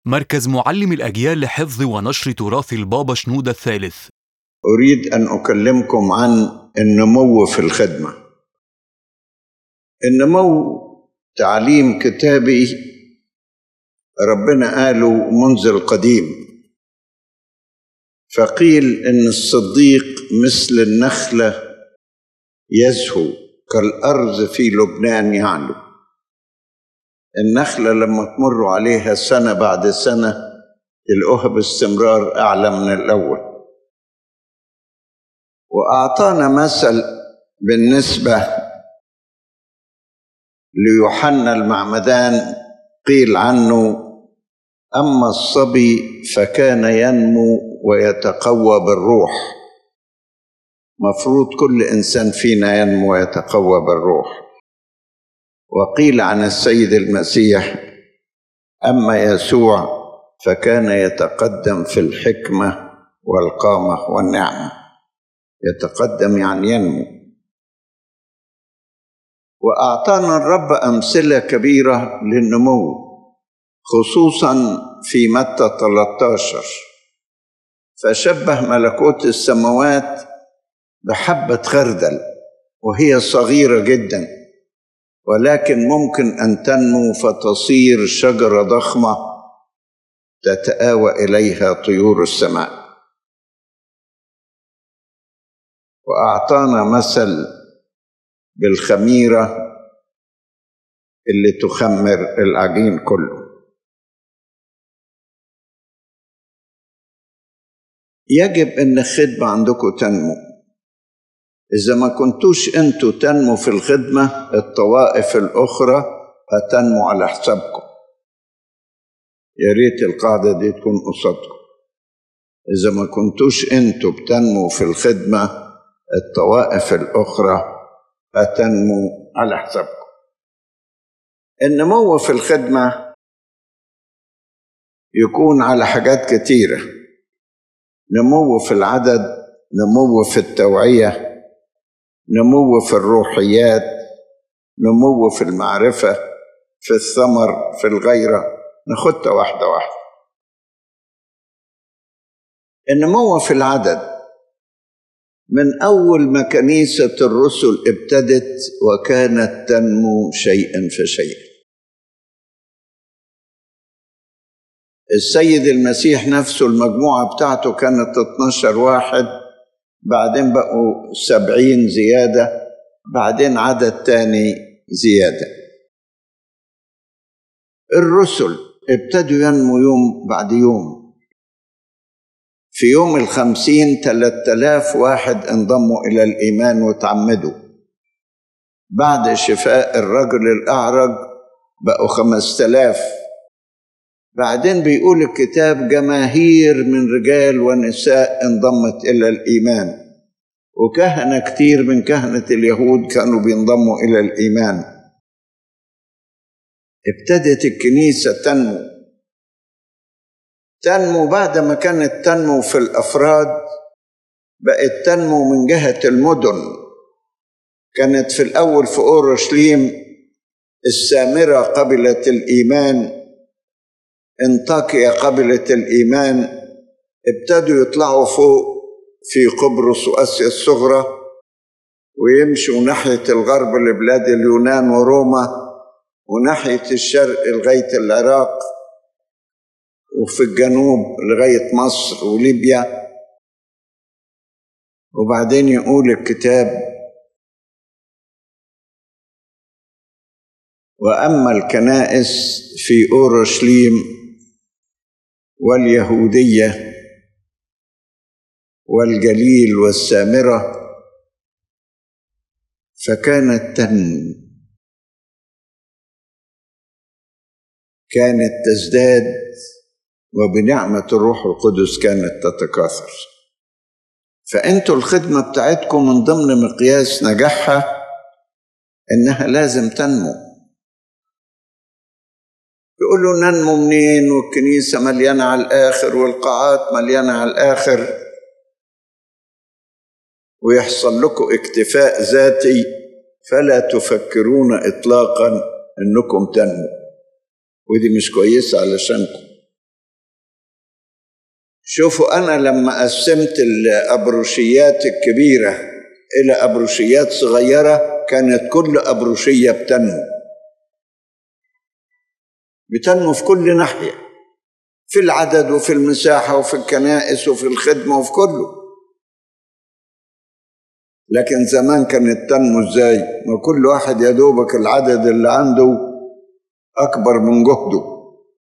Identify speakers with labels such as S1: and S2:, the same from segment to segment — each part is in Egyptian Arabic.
S1: مركز معلم الأجيال لحفظ ونشر تراث البابا شنودة الثالث
S2: أريد أن أكلمكم عن النمو في الخدمة النمو تعليم كتابي ربنا قاله منذ القديم فقيل ان الصديق مثل النخله يزهو كالارز في لبنان يعلو النخله لما تمر عليها سنه بعد سنه تلقوها باستمرار اعلى من الاول واعطانا مثل بالنسبه ليوحنا المعمدان قيل عنه اما الصبي فكان ينمو ويتقوى بالروح مفروض كل انسان فينا ينمو ويتقوى بالروح وقيل عن السيد المسيح اما يسوع فكان يتقدم في الحكمه والقامه والنعمه يتقدم يعني ينمو واعطانا الرب امثله كبيره للنمو خصوصا في متى 13 فشبه ملكوت السماوات بحبة خردل وهي صغيرة جدا ولكن ممكن أن تنمو فتصير شجرة ضخمة تتآوى إليها طيور السماء وأعطانا مثل بالخميرة اللي تخمر العجين كله يجب ان الخدمه عندكم تنمو اذا ما كنتوش انتوا تنمو في الخدمه الطوائف الاخرى هتنمو على حسابكم يا ريت القاعده دي تكون قصادكم اذا ما كنتوش انتوا بتنمو في الخدمه الطوائف الاخرى هتنمو على حسابكم النمو في الخدمه يكون على حاجات كتيره نمو في العدد نمو في التوعيه نمو في الروحيات نمو في المعرفه في الثمر في الغيره ناخدها واحده واحده النمو في العدد من اول ما كنيسه الرسل ابتدت وكانت تنمو شيئا فشيئا السيد المسيح نفسه المجموعة بتاعته كانت 12 واحد بعدين بقوا سبعين زيادة بعدين عدد تاني زيادة الرسل ابتدوا ينمو يوم بعد يوم في يوم الخمسين ثلاثة آلاف واحد انضموا إلى الإيمان وتعمدوا بعد شفاء الرجل الأعرج بقوا خمسة آلاف بعدين بيقول الكتاب جماهير من رجال ونساء انضمت الى الايمان وكهنه كتير من كهنه اليهود كانوا بينضموا الى الايمان ابتدت الكنيسه تنمو تنمو بعد ما كانت تنمو في الافراد بقت تنمو من جهه المدن كانت في الاول في اورشليم السامره قبلت الايمان انطاكيا قبلت الإيمان ابتدوا يطلعوا فوق في قبرص وآسيا الصغرى ويمشوا ناحية الغرب لبلاد اليونان وروما وناحية الشرق لغاية العراق وفي الجنوب لغاية مصر وليبيا وبعدين يقول الكتاب وأما الكنائس في أورشليم واليهوديه والجليل والسامره فكانت تنمو كانت تزداد وبنعمه الروح القدس كانت تتكاثر فانتوا الخدمه بتاعتكم من ضمن مقياس نجاحها انها لازم تنمو يقول له ننمو منين والكنيسة مليانة على الآخر والقاعات مليانة على الآخر ويحصل لكم اكتفاء ذاتي فلا تفكرون إطلاقا أنكم تنمو ودي مش كويسة علشانكم شوفوا أنا لما قسمت الأبروشيات الكبيرة إلى أبروشيات صغيرة كانت كل أبروشية بتنمو بتنمو في كل ناحية في العدد وفي المساحة وفي الكنائس وفي الخدمة وفي كله لكن زمان كانت تنمو ازاي ما كل واحد يا دوبك العدد اللي عنده أكبر من جهده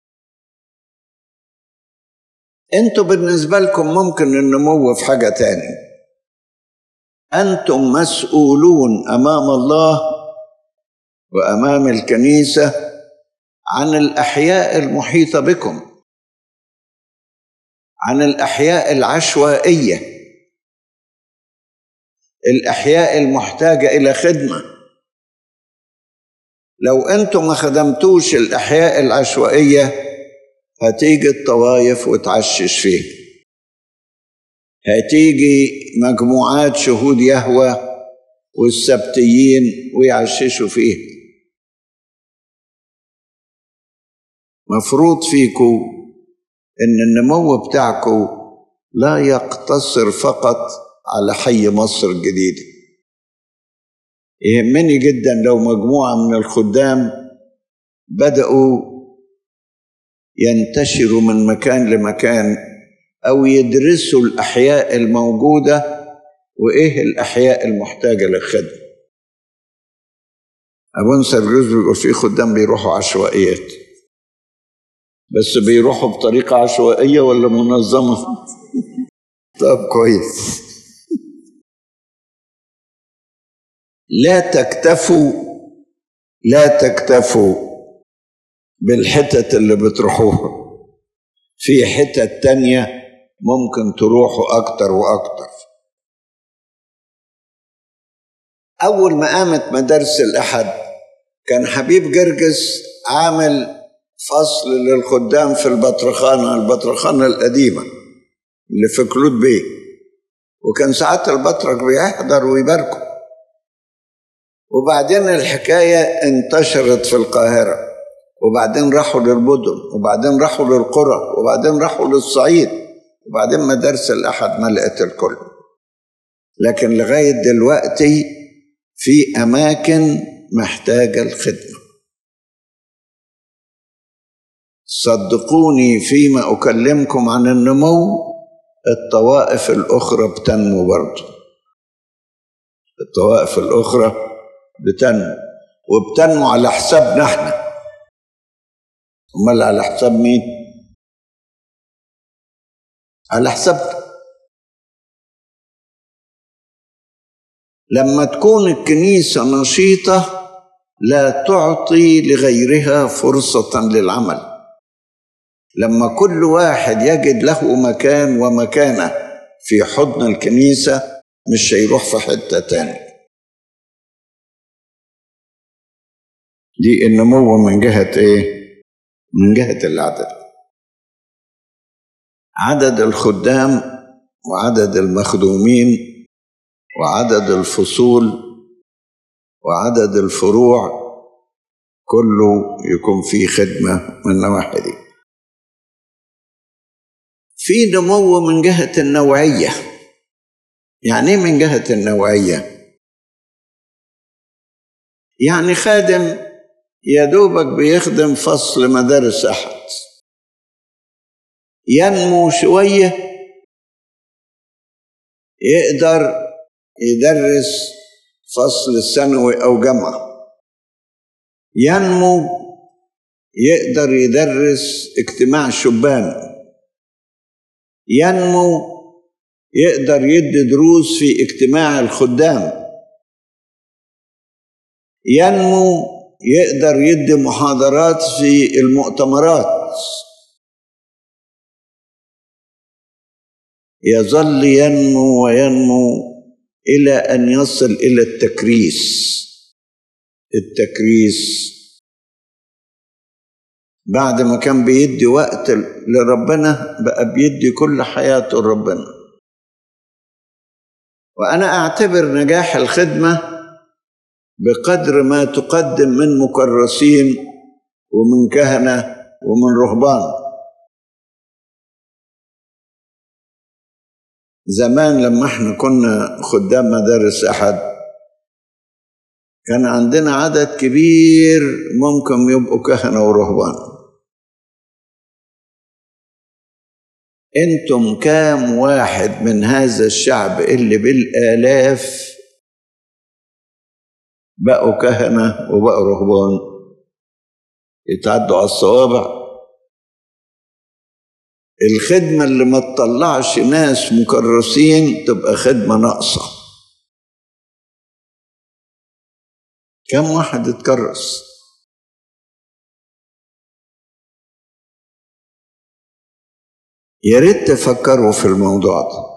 S2: انتوا بالنسبة لكم ممكن النمو في حاجة تاني أنتم مسؤولون أمام الله وأمام الكنيسة عن الأحياء المحيطة بكم عن الأحياء العشوائية الأحياء المحتاجة إلى خدمة لو أنتم ما خدمتوش الأحياء العشوائية هتيجي الطوايف وتعشش فيه هتيجي مجموعات شهود يهوى والسبتيين ويعششوا فيه مفروض فيكم ان النمو بتاعكم لا يقتصر فقط على حي مصر الجديدة يهمني جدا لو مجموعة من الخدام بدأوا ينتشروا من مكان لمكان أو يدرسوا الأحياء الموجودة وإيه الأحياء المحتاجة للخدمة أبو سرجوز بيقول في خدام بيروحوا عشوائيات بس بيروحوا بطريقة عشوائية ولا منظمة؟ طب كويس لا تكتفوا لا تكتفوا بالحتت اللي بتروحوها في حتت تانية ممكن تروحوا أكتر وأكتر أول ما قامت مدارس الأحد كان حبيب جرجس عامل فصل للخدام في البطرخانة البطرخانة القديمة اللي في كلود بيه وكان ساعات البطرك بيحضر ويباركوا وبعدين الحكاية انتشرت في القاهرة وبعدين راحوا للمدن وبعدين راحوا للقرى وبعدين راحوا للصعيد وبعدين مدارس الأحد ملأت الكل لكن لغاية دلوقتي في أماكن محتاجة الخدمة صدقوني فيما أكلمكم عن النمو الطوائف الأخرى بتنمو برضه الطوائف الأخرى بتنمو وبتنمو على حسابنا احنا امال على حساب مين على حسابنا لما تكون الكنيسه نشيطه لا تعطي لغيرها فرصه للعمل لما كل واحد يجد له مكان ومكانه في حضن الكنيسه مش هيروح في حته تاني دي النمو من جهه ايه من جهة العدد عدد الخدام وعدد المخدومين وعدد الفصول وعدد الفروع كله يكون فيه خدمة من النواحي دي في نمو من جهة النوعية يعني ايه من جهة النوعية يعني خادم يا دوبك بيخدم فصل مدارس أحد ينمو شوية يقدر يدرس فصل الثانوي أو جامعة ينمو يقدر يدرس اجتماع شبان ينمو يقدر يدي دروس في اجتماع الخدام ينمو يقدر يدي محاضرات في المؤتمرات يظل ينمو وينمو الى ان يصل الى التكريس التكريس بعد ما كان بيدي وقت لربنا بقى بيدي كل حياته لربنا وانا اعتبر نجاح الخدمه بقدر ما تقدم من مكرسين ومن كهنه ومن رهبان زمان لما احنا كنا خدام مدارس أحد كان عندنا عدد كبير ممكن يبقوا كهنة ورهبان انتم كام واحد من هذا الشعب اللي بالآلاف بقوا كهنة وبقوا رهبان يتعدوا على الصوابع الخدمة اللي ما تطلعش ناس مكرسين تبقى خدمة ناقصة كم واحد اتكرس يا ريت تفكروا في الموضوع ده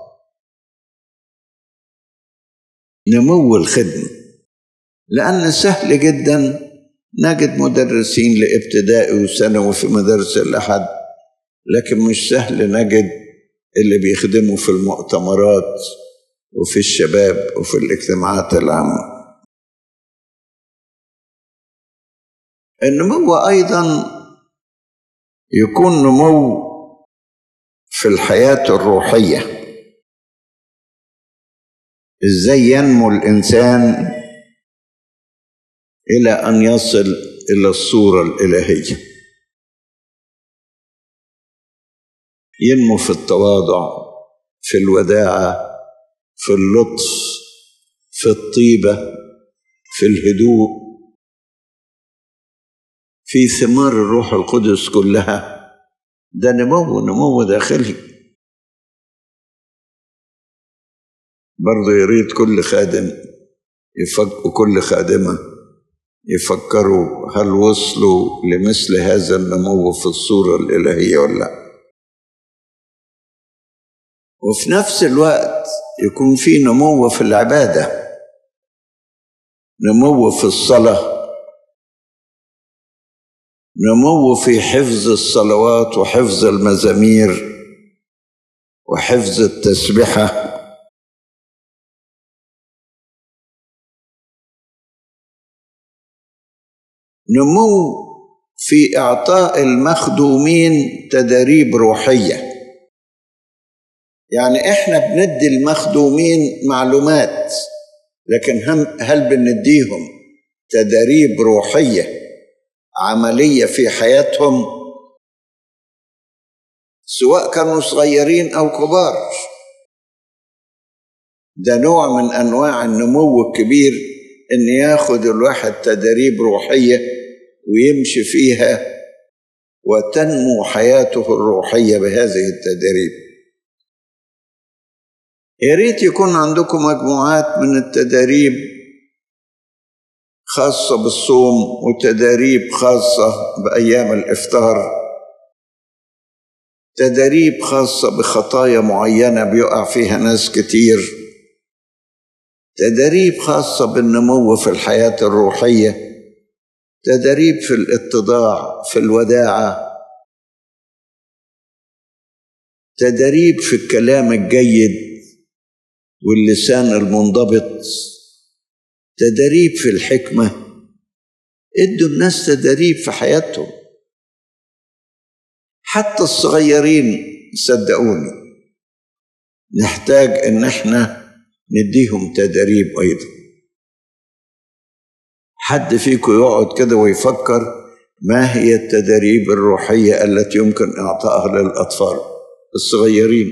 S2: نمو الخدمة لأن سهل جدا نجد مدرسين لابتدائي وثانوي في مدارس الأحد لكن مش سهل نجد اللي بيخدموا في المؤتمرات وفي الشباب وفي الاجتماعات العامة النمو أيضا يكون نمو في الحياة الروحية ازاي ينمو الإنسان إلى أن يصل إلى الصورة الإلهية ينمو في التواضع في الوداعة في اللطف في الطيبة في الهدوء في ثمار الروح القدس كلها ده نمو نمو داخلي برضه يريد كل خادم يفك وكل خادمة يفكروا هل وصلوا لمثل هذا النمو في الصورة الإلهية ولا لا وفي نفس الوقت يكون في نمو في العبادة نمو في الصلاة نمو في حفظ الصلوات وحفظ المزامير وحفظ التسبحة نمو في إعطاء المخدومين تدريب روحية يعني إحنا بندي المخدومين معلومات لكن هم هل بنديهم تدريب روحيه عمليه في حياتهم سواء كانوا صغيرين او كبار ده نوع من انواع النمو الكبير ان ياخد الواحد تدريب روحيه ويمشي فيها وتنمو حياته الروحيه بهذه التدريب يا ريت يكون عندكم مجموعات من التدريب خاصة بالصوم وتداريب خاصة بأيام الإفطار تداريب خاصة بخطايا معينة بيقع فيها ناس كتير تداريب خاصة بالنمو في الحياة الروحية تداريب في الاتضاع في الوداعة تداريب في الكلام الجيد واللسان المنضبط تدريب في الحكمة ادوا الناس تدريب في حياتهم حتى الصغيرين صدقوني نحتاج ان احنا نديهم تدريب ايضا حد فيكم يقعد كده ويفكر ما هي التدريب الروحية التي يمكن إعطائها للأطفال الصغيرين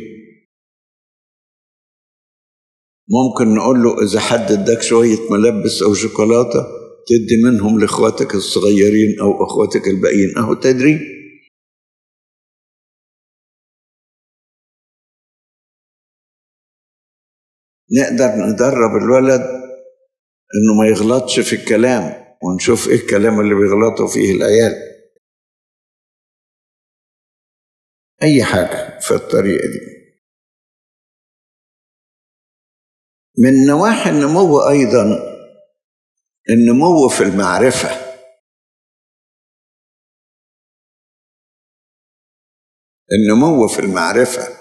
S2: ممكن نقول له إذا حد اداك شوية ملبس أو شوكولاتة تدي منهم لإخواتك الصغيرين أو إخواتك الباقيين أهو تدريب نقدر ندرب الولد إنه ما يغلطش في الكلام ونشوف إيه الكلام اللي بيغلطوا فيه العيال أي حاجة في الطريقة دي من نواحي النمو أيضا النمو في المعرفة النمو في المعرفة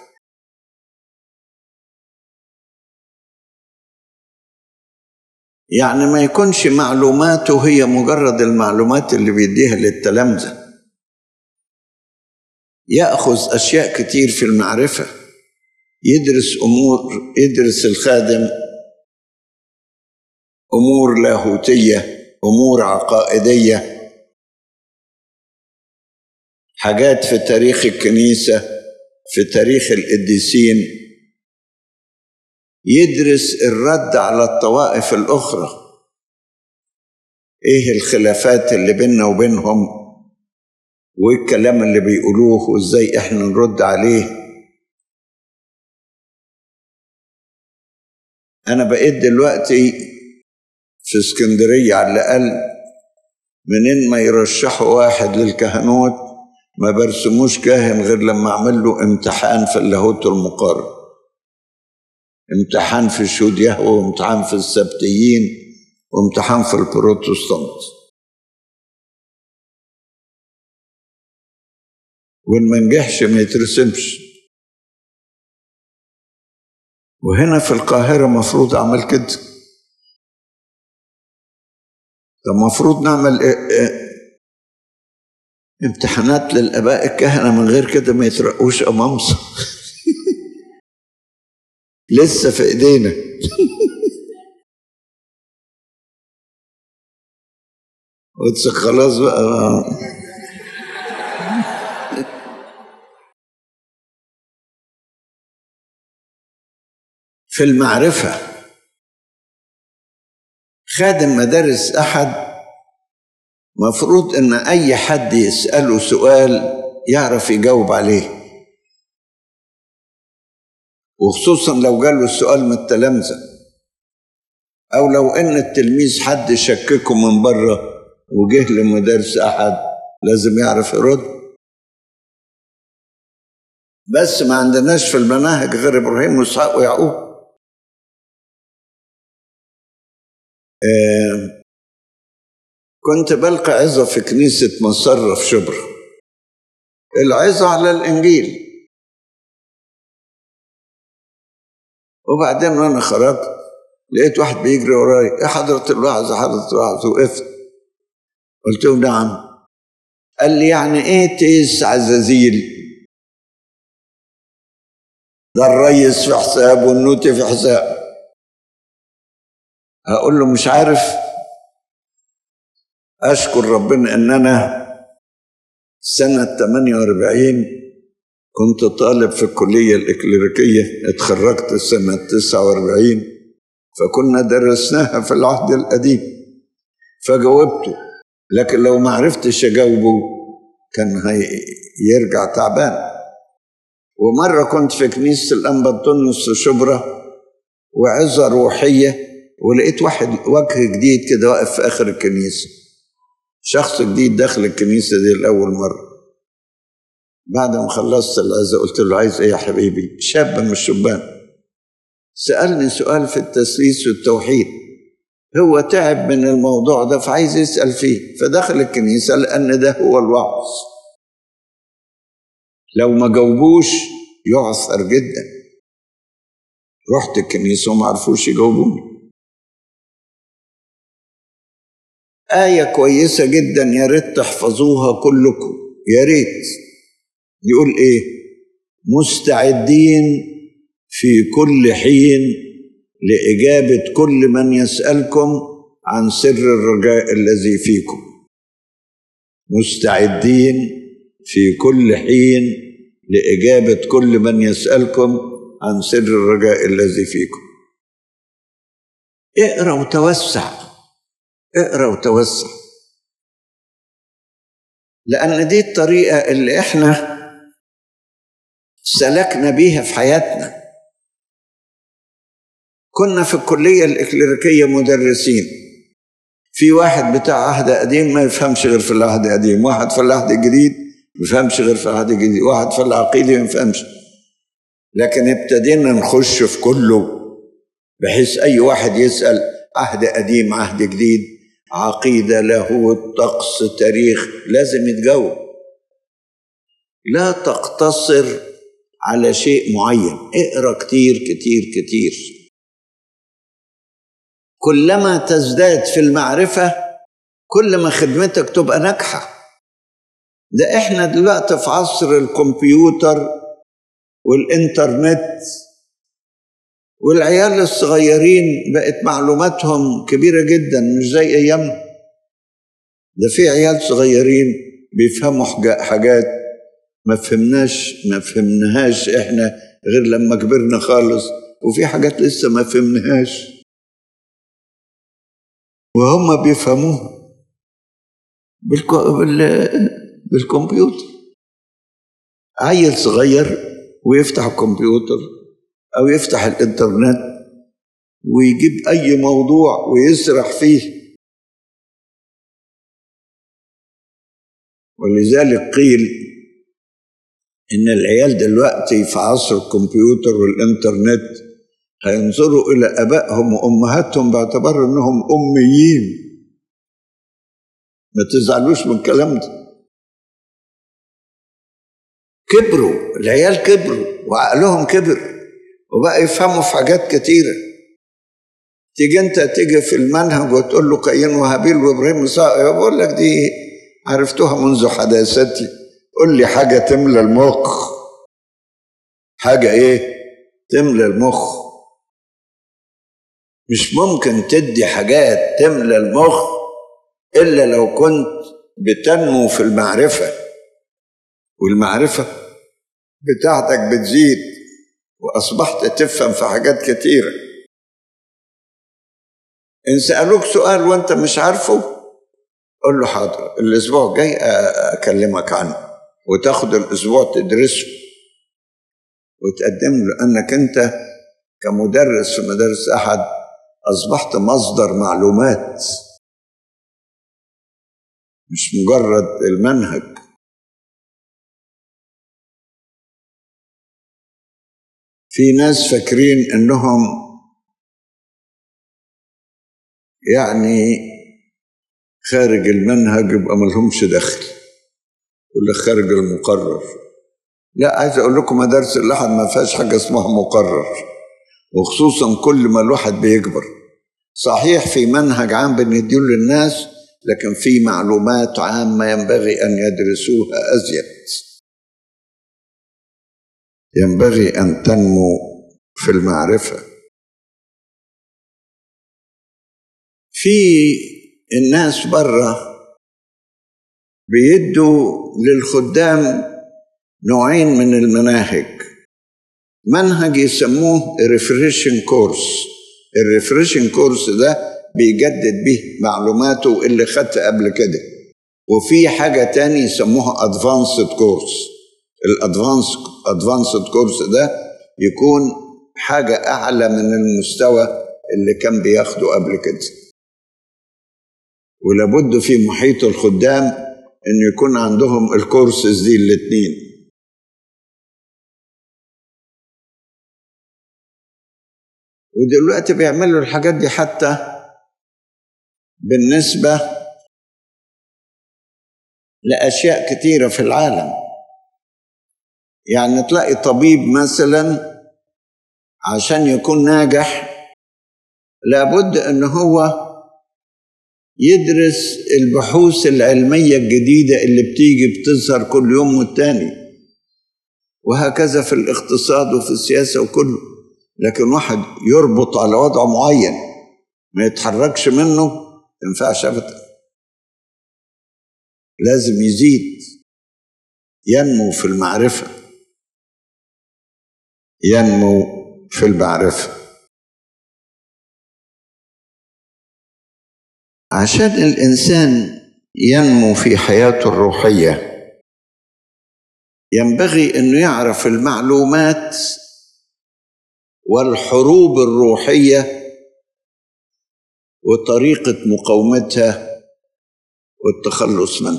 S2: يعني ما يكونش معلوماته هي مجرد المعلومات اللي بيديها للتلامذة يأخذ أشياء كتير في المعرفة يدرس أمور يدرس الخادم أمور لاهوتية أمور عقائدية حاجات في تاريخ الكنيسة في تاريخ القديسين يدرس الرد على الطوائف الأخرى إيه الخلافات اللي بيننا وبينهم وإيه الكلام اللي بيقولوه وإزاي إحنا نرد عليه أنا بقيت دلوقتي في اسكندرية على الأقل منين ما يرشحوا واحد للكهنوت ما برسموش كاهن غير لما أعمل له امتحان في اللاهوت المقارن امتحان في الشهود يهوه وامتحان في السبتيين وامتحان في البروتستانت وإن ما نجحش ما يترسمش وهنا في القاهرة مفروض أعمل كده ده المفروض نعمل إيه إيه امتحانات للآباء الكهنة من غير كده ما يترقوش أمامصة لسه في إيدينا قلت خلاص بقى في المعرفة خادم مدارس أحد مفروض إن أي حد يسأله سؤال يعرف يجاوب عليه وخصوصا لو جاله السؤال من التلامذة أو لو إن التلميذ حد شككه من بره وجه لمدارس أحد لازم يعرف يرد بس ما عندناش في المناهج غير إبراهيم وإسحاق ويعقوب آه كنت بلقى عظة في كنيسة مصرة في شبرا العظة على الإنجيل وبعدين وأنا خرجت لقيت واحد بيجري ورايا يا حضرة الوعظ يا حضرة الوعظ وقفت قلت له نعم قال لي يعني ايه تيس عزازيل ده الريس في حساب والنوتي في حساب هقول له مش عارف أشكر ربنا إن أنا سنة 48 كنت طالب في الكلية الإكليريكية اتخرجت سنة 49 فكنا درسناها في العهد القديم فجاوبته لكن لو ما عرفتش أجاوبه كان هيرجع تعبان ومرة كنت في كنيسة الأنبا أنطونيوس في شبرا وعظة روحية ولقيت واحد وجه جديد كده واقف في آخر الكنيسة شخص جديد داخل الكنيسة دي لأول مرة بعد ما خلصت العزة قلت له عايز ايه يا حبيبي شاب من الشبان سألني سؤال في التسليس والتوحيد هو تعب من الموضوع ده فعايز يسأل فيه فدخل الكنيسة لأن ده هو الوعظ لو ما جاوبوش يعثر جدا رحت الكنيسة وما عرفوش يجاوبوني آية كويسة جدا يا ريت تحفظوها كلكم يا ريت يقول إيه مستعدين في كل حين لإجابة كل من يسألكم عن سر الرجاء الذي فيكم مستعدين في كل حين لإجابة كل من يسألكم عن سر الرجاء الذي فيكم اقرأ وتوسع اقرا وتوسع لان دي الطريقه اللي احنا سلكنا بيها في حياتنا كنا في الكليه الاكليريكيه مدرسين في واحد بتاع عهد قديم ما يفهمش غير في العهد القديم واحد في العهد الجديد ما يفهمش غير في العهد الجديد واحد في العقيده ما يفهمش لكن ابتدينا نخش في كله بحيث اي واحد يسال عهد قديم عهد جديد عقيدة لاهوت طقس تاريخ لازم يتجاوب لا تقتصر على شيء معين اقرا كتير كتير كتير كلما تزداد في المعرفة كل ما خدمتك تبقى ناجحة ده احنا دلوقتي في عصر الكمبيوتر والانترنت والعيال الصغيرين بقت معلوماتهم كبيرة جدا مش زي أيامنا ده في عيال صغيرين بيفهموا حاجا- حاجات ما فهمناش ما فهمناهاش احنا غير لما كبرنا خالص وفي حاجات لسه ما فهمناهاش وهم بيفهموها بالكو... بال... بالكمبيوتر عيل صغير ويفتح الكمبيوتر او يفتح الانترنت ويجيب اي موضوع ويسرح فيه ولذلك قيل ان العيال دلوقتي في عصر الكمبيوتر والانترنت هينظروا الى ابائهم وامهاتهم باعتبار انهم اميين ما تزعلوش من الكلام ده كبروا العيال كبروا وعقلهم كبر وبقى يفهموا في حاجات كتيرة تيجي انت تيجي في المنهج وتقول له قايين وهابيل وابراهيم وإسحاق بقول لك دي عرفتها منذ حداثتي قول لي حاجة تملى المخ حاجة ايه تملى المخ مش ممكن تدي حاجات تملى المخ إلا لو كنت بتنمو في المعرفة والمعرفة بتاعتك بتزيد وأصبحت تفهم في حاجات كتيرة إن سألوك سؤال وأنت مش عارفه قول له حاضر الأسبوع الجاي أ- أكلمك عنه وتاخد الأسبوع تدرسه وتقدم له أنك أنت كمدرس في مدارس أحد أصبحت مصدر معلومات مش مجرد المنهج في ناس فاكرين انهم يعني خارج المنهج يبقى ملهمش دخل ولا خارج المقرر لا عايز اقول لكم مدارس الاحد ما فيهاش حاجه اسمها مقرر وخصوصا كل ما الواحد بيكبر صحيح في منهج عام بنديه للناس لكن في معلومات عامه ينبغي ان يدرسوها ازيد ينبغي ان تنمو في المعرفه في الناس بره بيدوا للخدام نوعين من المناهج منهج يسموه ريفريشن كورس الريفريشن كورس ده بيجدد به معلوماته اللي خدها قبل كده وفي حاجة تاني يسموها ادفانسد كورس الادفانس ادفانسد كورس ده يكون حاجة أعلى من المستوى اللي كان بياخده قبل كده ولابد في محيط الخدام ان يكون عندهم الكورسز دي الاثنين ودلوقتي بيعملوا الحاجات دي حتى بالنسبة لأشياء كتيرة في العالم يعني تلاقي طبيب مثلا عشان يكون ناجح لابد ان هو يدرس البحوث العلمية الجديدة اللي بتيجي بتظهر كل يوم والتاني وهكذا في الاقتصاد وفي السياسة وكله لكن واحد يربط على وضع معين ما يتحركش منه ينفعش أبدا لازم يزيد ينمو في المعرفة ينمو في المعرفة عشان الإنسان ينمو في حياته الروحية ينبغي أنه يعرف المعلومات والحروب الروحية وطريقة مقاومتها والتخلص منها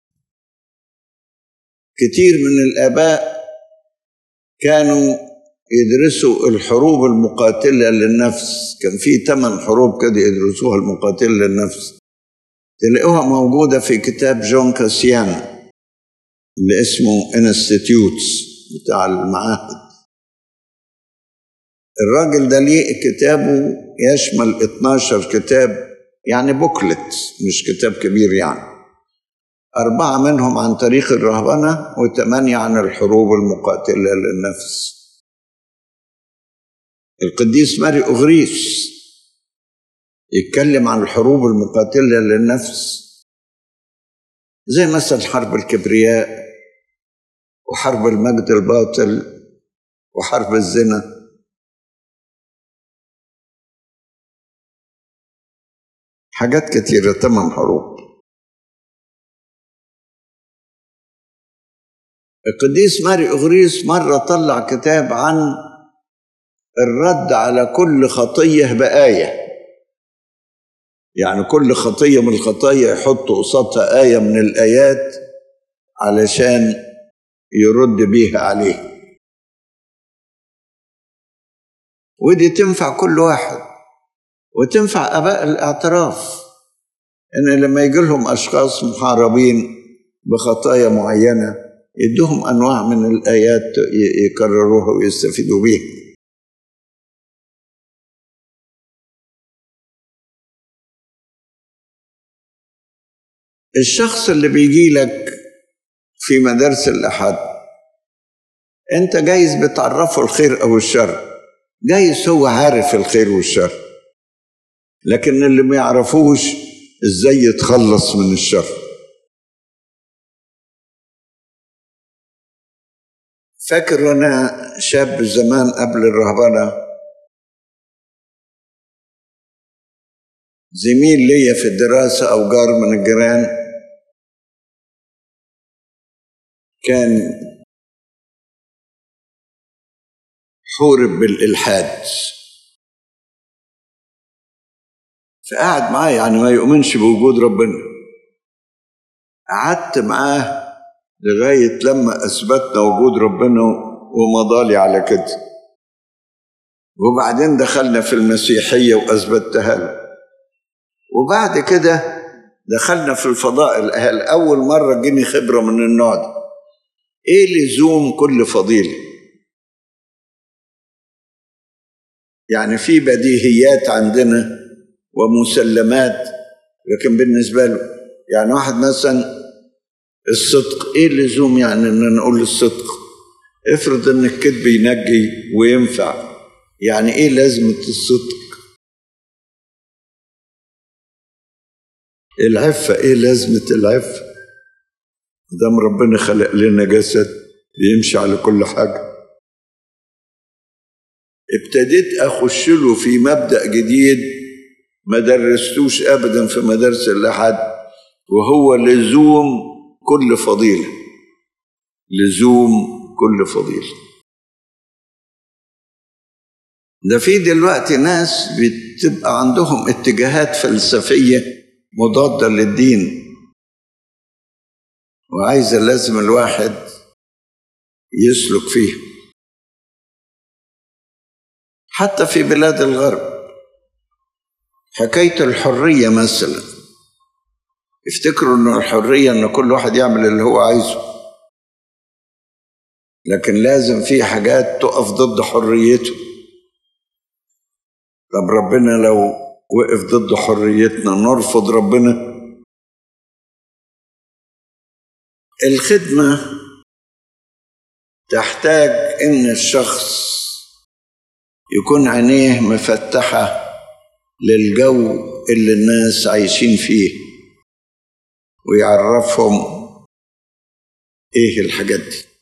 S2: كتير من الآباء كانوا يدرسوا الحروب المقاتلة للنفس كان في ثمان حروب كده يدرسوها المقاتلة للنفس تلاقوها موجودة في كتاب جون كاسيان اللي اسمه انستيتيوتس بتاع المعاهد الراجل ده ليه كتابه يشمل 12 كتاب يعني بوكلت مش كتاب كبير يعني أربعة منهم عن تاريخ الرهبنة وثمانية عن الحروب المقاتلة للنفس القديس ماري أغريس يتكلم عن الحروب المقاتلة للنفس زي مثلا حرب الكبرياء وحرب المجد الباطل وحرب الزنا حاجات كتيرة تمام حروب القديس ماري أغريس مرة طلع كتاب عن الرد على كل خطية بآية يعني كل خطية من الخطايا يحط قصادها آية من الآيات علشان يرد بيها عليه ودي تنفع كل واحد وتنفع آباء الاعتراف إن لما يجي لهم أشخاص محاربين بخطايا معينة يدوهم أنواع من الآيات يكرروها ويستفيدوا بيها الشخص اللي بيجي لك في مدارس الأحد أنت جايز بتعرفه الخير أو الشر جايز هو عارف الخير والشر لكن اللي ما يعرفوش ازاي يتخلص من الشر فاكر وانا شاب زمان قبل الرهبنه زميل ليا في الدراسة أو جار من الجيران كان حورب بالإلحاد فقعد معاه يعني ما يؤمنش بوجود ربنا قعدت معاه لغاية لما أثبتنا وجود ربنا ومضالي على كده وبعدين دخلنا في المسيحية وأثبتها له وبعد كده دخلنا في الفضائل أول مرة جيني خبرة من النوع ده إيه لزوم كل فضيلة يعني في بديهيات عندنا ومسلمات لكن بالنسبة له يعني واحد مثلا الصدق ايه اللزوم يعني ان نقول الصدق افرض ان الكذب ينجي وينفع يعني ايه لازمة الصدق العفة ايه لازمة العفة دام ربنا خلق لنا جسد بيمشي على كل حاجة ابتديت اخش له في مبدأ جديد ما درستوش ابدا في مدارس الاحد وهو لزوم كل فضيله لزوم كل فضيله ده في دلوقتي ناس بتبقى عندهم اتجاهات فلسفيه مضاده للدين وعايزه لازم الواحد يسلك فيها حتى في بلاد الغرب حكاية الحرية مثلا افتكروا ان الحرية ان كل واحد يعمل اللي هو عايزه لكن لازم في حاجات تقف ضد حريته طب ربنا لو وقف ضد حريتنا نرفض ربنا الخدمة تحتاج ان الشخص يكون عينيه مفتحه للجو اللي الناس عايشين فيه ويعرفهم ايه الحاجات دي